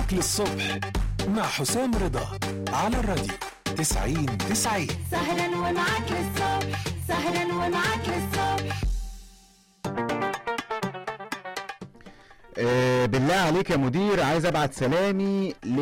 معاك للصبح مع حسام رضا على الراديو 90 90 سهرا ومعاك للصبح سهرا ومعاك للصبح آه، بالله عليك يا مدير عايز ابعت سلامي ل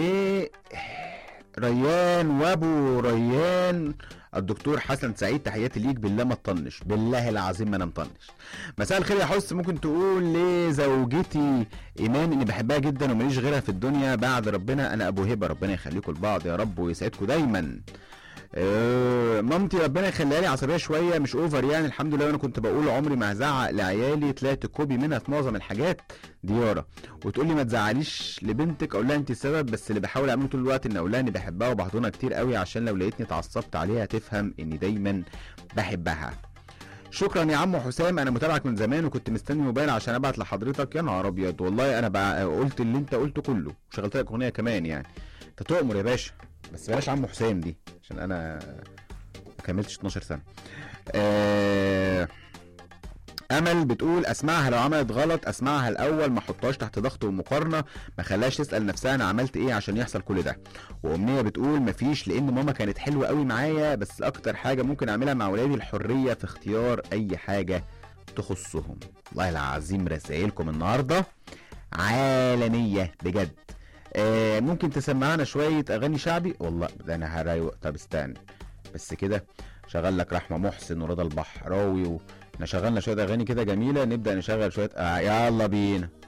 ريان وابو ريان الدكتور حسن سعيد تحياتي ليك بالله ما تطنش بالله العظيم ما انا مطنش مساء الخير يا حس ممكن تقول لزوجتي ايمان اني بحبها جدا وماليش غيرها في الدنيا بعد ربنا انا ابو هبه ربنا يخليكم لبعض يا رب ويسعدكم دايما آه، مامتي ربنا يخليها لي عصبيه شويه مش اوفر يعني الحمد لله انا كنت بقول عمري ما هزعق لعيالي طلعت كوبي منها في معظم الحاجات ديارة وتقول لي ما تزعليش لبنتك اقول لها انت السبب بس اللي بحاول اعمله طول الوقت ان اقول لها اني بحبها وبحضنها كتير قوي عشان لو لقيتني اتعصبت عليها تفهم اني دايما بحبها شكرا يا عم حسام انا متابعك من زمان وكنت مستني موبايل عشان ابعت لحضرتك يا نهار ابيض والله انا بقى قلت اللي انت قلته كله وشغلت لك اغنيه كمان يعني انت تؤمر يا باشا بس بلاش عم حسام دي عشان انا ما كملتش 12 سنه آه امل بتقول اسمعها لو عملت غلط اسمعها الاول ما احطهاش تحت ضغط ومقارنه ما خلاش تسال نفسها انا عملت ايه عشان يحصل كل ده وامنيه بتقول مفيش لان ماما كانت حلوه قوي معايا بس اكتر حاجه ممكن اعملها مع ولادي الحريه في اختيار اي حاجه تخصهم والله العظيم رسائلكم النهارده عالميه بجد آه ممكن تسمعنا شويه اغاني شعبي والله ده انا هرايق طب استنى بس كده شغل لك رحمه محسن ورضا البحراوي و... احنا شغلنا شويه اغاني كده جميله نبدا نشغل شويه آه يلا بينا